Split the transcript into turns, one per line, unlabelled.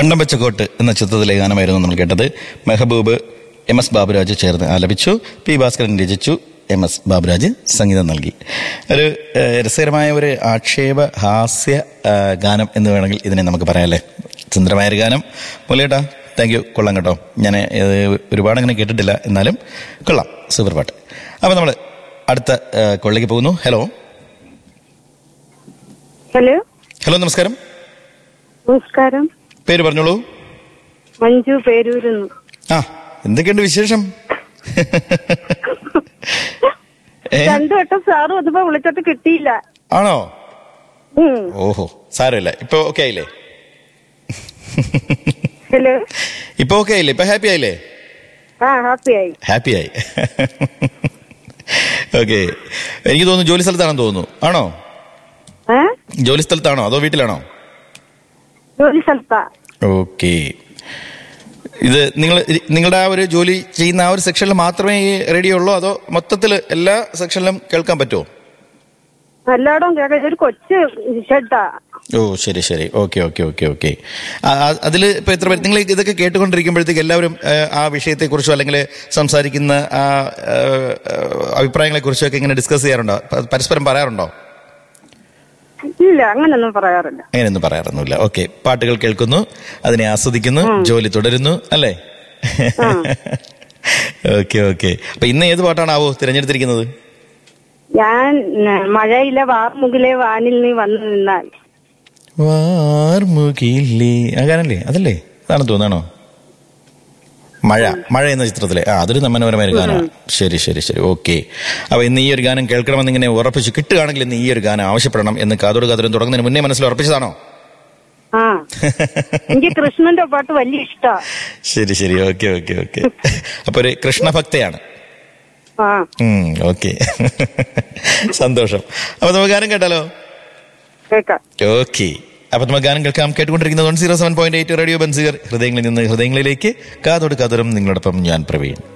കണ്ടം വെച്ചക്കോട്ട് എന്ന ചിത്രത്തിലെ ഗാനമായിരുന്നു നമ്മൾ കേട്ടത് മെഹബൂബ് എം എസ് ബാബുരാജ് ചേർന്ന് ആലപിച്ചു പി ഭാസ്കരൻ രചിച്ചു എം എസ് ബാബുരാജ് സംഗീതം നൽകി ഒരു ഏഹ്, രസകരമായ ഒരു ആക്ഷേപ ഹാസ്യ ആ, ഗാനം എന്ന് വേണമെങ്കിൽ ഇതിനെ നമുക്ക് പറയാമല്ലേ സുന്ദരമായ ഒരു ഗാനം മുലയേട്ടാ താങ്ക് യു കൊള്ളാം കേട്ടോ ഞാൻ ഇത് ഒരുപാട് അങ്ങനെ കേട്ടിട്ടില്ല എന്നാലും കൊള്ളാം സൂപ്പർ പാട്ട് അപ്പോൾ നമ്മൾ അടുത്ത ഏഹ്, കൊള്ളിലേക്ക് പോകുന്നു ഹലോ
ഹലോ
ഹലോ നമസ്കാരം
നമസ്കാരം
പേര് പറഞ്ഞോളൂ
മഞ്ജു പേരൂരുന്നു
ആ എന്തൊക്കെയുണ്ട് വിശേഷം ഏ
രണ്ടു വട്ടം സാറ് വന്നപ്പോ വിളിച്ചിട്ട് കിട്ടിയില്ല
ആണോ
ഉം.
ഓഹോ സാരമില്ല ഇപ്പൊ ഓക്കെ ആയില്ലേ
ഹലോ
ഇപ്പൊ ഓക്കെ ആയില്ലേ ഇപ്പൊ ഹാപ്പി ആയില്ലേ
ആ ഹാപ്പിയായി
ഹാപ്പി ആയി ഓക്കെ എനിക്ക് തോന്നുന്നു ജോലി സ്ഥലത്താണെന്ന് തോന്നുന്നു ആണോ
ഏ
ജോലി സ്ഥലത്താണോ അതോ വീട്ടിലാണോ
ജോലി സ്ഥലത്താ
ഓക്കെ ഇത് നിങ്ങൾ നിങ്ങളുടെ ആ ഒരു ജോലി ചെയ്യുന്ന ആ ഒരു സെക്ഷനിൽ മാത്രമേ ഈ റേഡിയോ ഉള്ളൂ അതോ മൊത്തത്തിൽ എല്ലാ സെക്ഷനിലും കേൾക്കാൻ പറ്റുമോ
എല്ലായിടവും കേൾക്കാം ഒരു കൊച്ചു ഷെഡാ
ഓ ശരി ശരി ഓക്കെ ഓക്കെ ഓക്കെ ഓക്കെ അതിൽ ഇപ്പൊ എത്ര പേര് നിങ്ങൾ ഇതൊക്കെ കേട്ടുകൊണ്ടിരിക്കുമ്പോഴത്തേക്ക് എല്ലാവരും ആ, ആ വിഷയത്തെക്കുറിച്ചോ അല്ലെങ്കിൽ സംസാരിക്കുന്ന ആ ആ, അഭിപ്രായങ്ങളെ കുറിച്ചോ ഒക്കെ ഇങ്ങനെ ഡിസ്കസ് ചെയ്യാറുണ്ടോ പ- പരസ്പരം പറയാറുണ്ടോ
ഇല്ല അങ്ങനൊന്നും പറയാറില്ല
അങ്ങനെയൊന്നും പറയാറൊന്നുമില്ല ഓക്കെ പാട്ടുകൾ കേൾക്കുന്നു അതിനെ ആസ്വദിക്കുന്നു ജോലി തുടരുന്നു അല്ലേ ഓക്കെ ഓക്കെ അപ്പൊ ഇന്ന് ഏത് പാട്ടാണാവോ തിരഞ്ഞെടുത്തിരിക്കുന്നത്
ഞാൻ ന- മഴയിലെ വാർമുകിലെ വാനിൽ നീ വന്നു നിന്നാൽ
വാർമുകിലേ ആ ഗാനല്ലേ അതല്ലേ അതാണ് തോന്നാണോ മഴ മഴ എന്ന ചിത്രത്തിലെ ആ അതൊരു മനോഹരമായ ഒരു ഗാനമാണ് ശരി ശരി ശരി ഓക്കെ അപ്പൊ ഇന്ന് ഈ ഒരു ഗാനം കേൾക്കണമെന്ന് ഇങ്ങനെ ഉറപ്പിച്ചു കിട്ടുകയാണെങ്കിൽ ഇന്ന് ഈ ഒരു ഗാനം ആവശ്യപ്പെടണം എന്ന് കാതോട് കാതോടും തുടങ്ങുന്നതിന് മുന്നേ മനസ്സിൽ ഉറപ്പിച്ചതാണോ
ആ എനിക്ക് കൃഷ്ണന്റെ പാട്ട് വലിയ ഇഷ്ടാ
ശരി ശരി ഓക്കെ ഓക്കെ ഓക്കെ അപ്പൊ ഒരു കൃഷ്ണഭക്തയാണ്
ആ
ഓക്കെ സന്തോഷം അപ്പൊ നമുക്ക് ഗാനം കേട്ടാലോ
കേക്കാം
ഓക്കെ അപ്പൊ നമുക്ക് ഗാനം കേൾക്കാം കേട്ടുകൊണ്ടിരിക്കുന്നത് one zero seven point eight radio Banseer ഹൃദയങ്ങളിൽ നിന്ന് ഹൃദയങ്ങളിലേക്ക് കാതോട് കാതോരം നിങ്ങളോടൊപ്പം ഞാൻ പ്രവീൺ